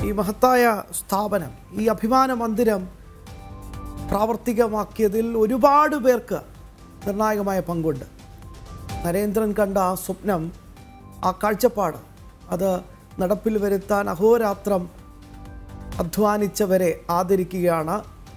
ഈ മഹത്തായ സ്ഥാപനം ഈ അഭിമാന മന്ദിരം പ്രാവർത്തികമാക്കിയതിൽ ഒരുപാട് പേർക്ക് നിർണായകമായ പങ്കുണ്ട് നരേന്ദ്രൻ കണ്ട ആ സ്വപ്നം ആ കാഴ്ചപ്പാട് അത് നടപ്പിൽ വരുത്താൻ അഹോരാത്രം അധ്വാനിച്ചവരെ ആദരിക്കുകയാണ്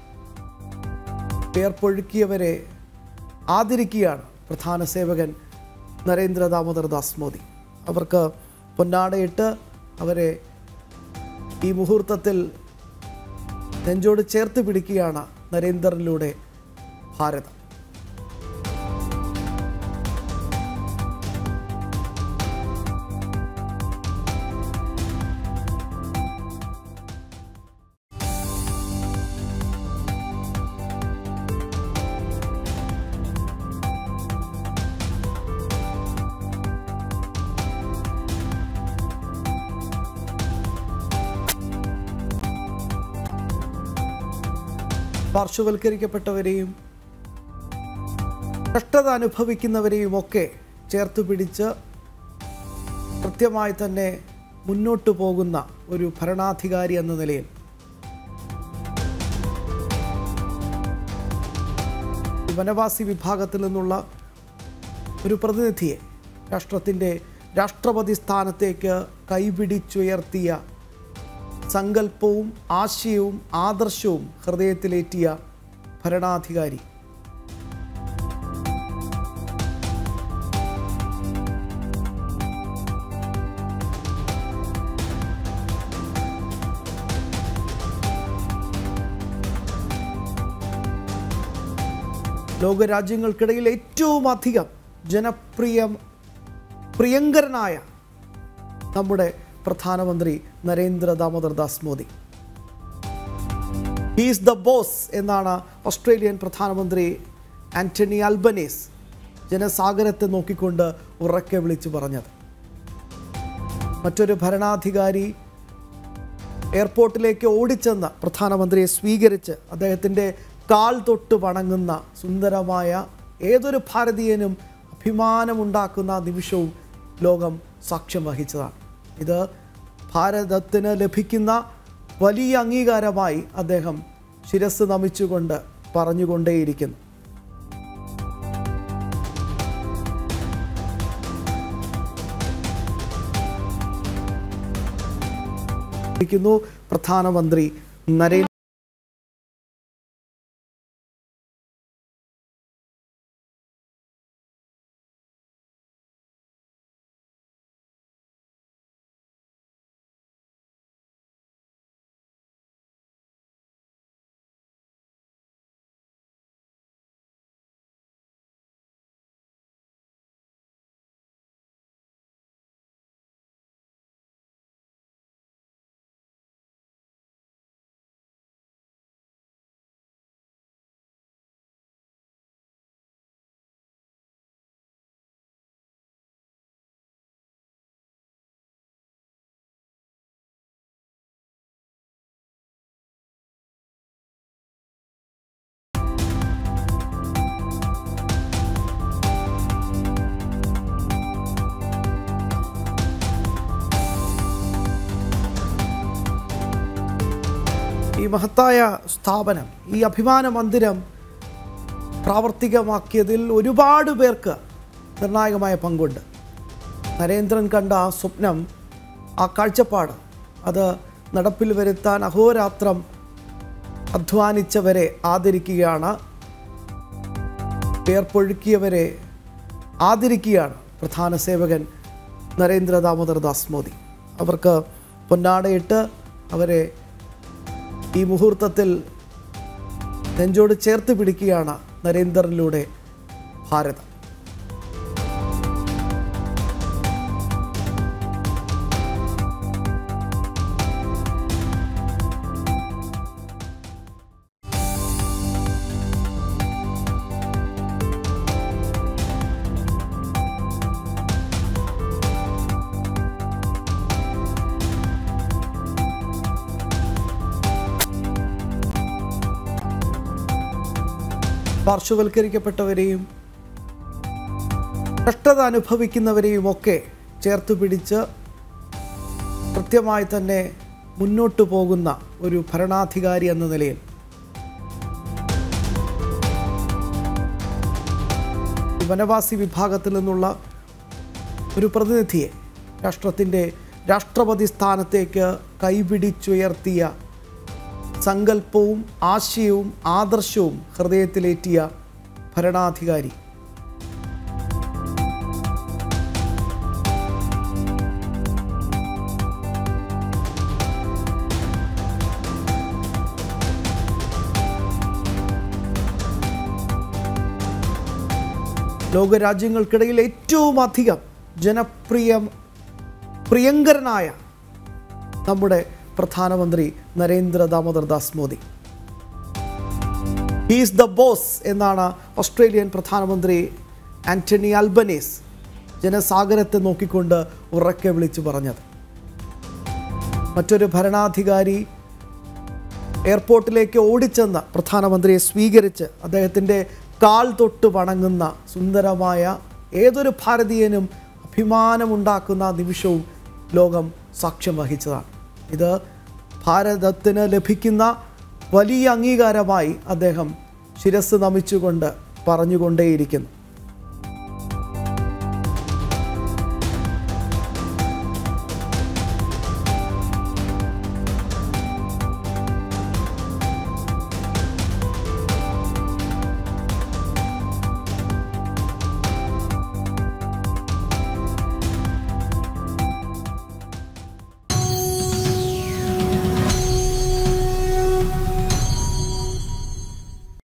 പേർപ്പൊഴുക്കിയവരെ ആദരിക്കുകയാണ് പ്രധാന സേവകൻ നരേന്ദ്ര ദാമോദർ ദാസ് മോദി അവർക്ക് പൊന്നാടയിട്ട് അവരെ ഈ മുഹൂർത്തത്തിൽ നെഞ്ചോട് ചേർത്ത് പിടിക്കുകയാണ് നരേന്ദ്രനിലൂടെ ഭാരതം പാർശ്വവൽക്കരിക്കപ്പെട്ടവരെയും കഷ്ടത അനുഭവിക്കുന്നവരെയും ഒക്കെ ചേർത്ത് പിടിച്ച് കൃത്യമായി തന്നെ മുന്നോട്ട് പോകുന്ന ഒരു ഭരണാധികാരി എന്ന നിലയിൽ വനവാസി വിഭാഗത്തിൽ നിന്നുള്ള ഒരു പ്രതിനിധിയെ രാഷ്ട്രത്തിൻ്റെ രാഷ്ട്രപതി സ്ഥാനത്തേക്ക് കൈപിടിച്ചുയർത്തിയ സങ്കല്പവും ആശയവും ആദർശവും ഹൃദയത്തിലേറ്റിയ ഭരണാധികാരി ലോകരാജ്യങ്ങൾക്കിടയിൽ ഏറ്റവും അധികം ജനപ്രിയം പ്രിയങ്കരനായ നമ്മുടെ പ്രധാനമന്ത്രി Narendra Damodar Das Modi he's the boss എന്നാണ് ഓസ്ട്രേലിയൻ പ്രധാനമന്ത്രി ആന്റണി അൽബനീസ് ജനസാഗരത്തെ നോക്കിക്കൊണ്ട് ഉറക്കെ വിളിച്ചു പറഞ്ഞത് മറ്റൊരു ഭരണാധികാരി എയർപോർട്ടിലേക്ക് ഓടിച്ചെന്ന് പ്രധാനമന്ത്രിയെ സ്വീകരിച്ച് അദ്ദേഹത്തിൻ്റെ കാൽ തൊട്ട് വണങ്ങുന്ന സുന്ദരമായ ഏതൊരു ഭാരതീയനും അഭിമാനമുണ്ടാക്കുന്ന നിമിഷവും ലോകം സാക്ഷ്യം വഹിച്ചതാണ് ഇത് ഭാരതത്തിന് ലഭിക്കുന്ന വലിയ അംഗീകാരമായി അദ്ദേഹം ശിരസ് നമിച്ചുകൊണ്ട് പറഞ്ഞുകൊണ്ടേയിരിക്കുന്നു ഇരിക്കുന്നു പ്രധാനമന്ത്രി നരേന്ദ്ര ഈ മഹത്തായ സ്ഥാപനം ഈ അഭിമാന മന്ദിരം പ്രാവർത്തികമാക്കിയതിൽ ഒരുപാട് പേർക്ക് നിർണായകമായ പങ്കുണ്ട് നരേന്ദ്രൻ കണ്ട ആ സ്വപ്നം ആ കാഴ്ചപ്പാട് അത് നടപ്പിൽ വരുത്താൻ അഹോരാത്രം അധ്വാനിച്ചവരെ ആദരിക്കുകയാണ് പേർപ്പൊഴുക്കിയവരെ ആദരിക്കുകയാണ് പ്രധാന സേവകൻ നരേന്ദ്ര ദാമോദർ ദാസ് മോദി അവർക്ക് പൊന്നാടയിട്ട് അവരെ ഈ മുഹൂർത്തത്തിൽ നെഞ്ചോട് ചേർത്ത് പിടിക്കുകയാണ് നരേന്ദ്രനിലൂടെ ഭാരതം പാർശ്വവൽക്കരിക്കപ്പെട്ടവരെയും കഷ്ടത അനുഭവിക്കുന്നവരെയും ഒക്കെ ചേർത്ത് പിടിച്ച് കൃത്യമായി തന്നെ മുന്നോട്ട് പോകുന്ന ഒരു ഭരണാധികാരി എന്ന നിലയിൽ ഈ വനവാസി വിഭാഗത്തിൽ നിന്നുള്ള ഒരു പ്രതിനിധിയെ രാഷ്ട്രത്തിൻ്റെ രാഷ്ട്രപതി സ്ഥാനത്തേക്ക് കൈപിടിച്ചുയർത്തിയ സങ്കല്പവും ആശയവും ആദർശവും ഹൃദയത്തിലേറ്റിയ ഭരണാധികാരി ലോകരാജ്യങ്ങൾക്കിടയിൽ ഏറ്റവും അധികം ജനപ്രിയ പ്രിയങ്കരനായ നമ്മുടെ പ്രധാനമന്ത്രി Narendra Damodar Das Modi he's the boss എന്നാണ് ഓസ്ട്രേലിയൻ പ്രധാനമന്ത്രി ആന്റണി അൽബനീസ് ജനസാഗരത്തെ നോക്കിക്കൊണ്ട് ഉറക്കെ വിളിച്ചു പറഞ്ഞത് മറ്റൊരു ഭരണാധികാരി എയർപോർട്ടിലേക്ക് ഓടിച്ചെന്ന് പ്രധാനമന്ത്രിയെ സ്വീകരിച്ച് അദ്ദേഹത്തിൻ്റെ കാൽ തൊട്ട് വണങ്ങുന്ന സുന്ദരമായ ഏതൊരു ഭാരതീയനും അഭിമാനമുണ്ടാക്കുന്ന നിമിഷവും ലോകം സാക്ഷ്യം വഹിച്ചതാണ് ഇത് ഭാരതത്തിന് ലഭിക്കുന്ന വലിയ അംഗീകാരമായി അദ്ദേഹം ശിരസ് നമിച്ചുകൊണ്ട് പറഞ്ഞുകൊണ്ടേയിരിക്കുന്നു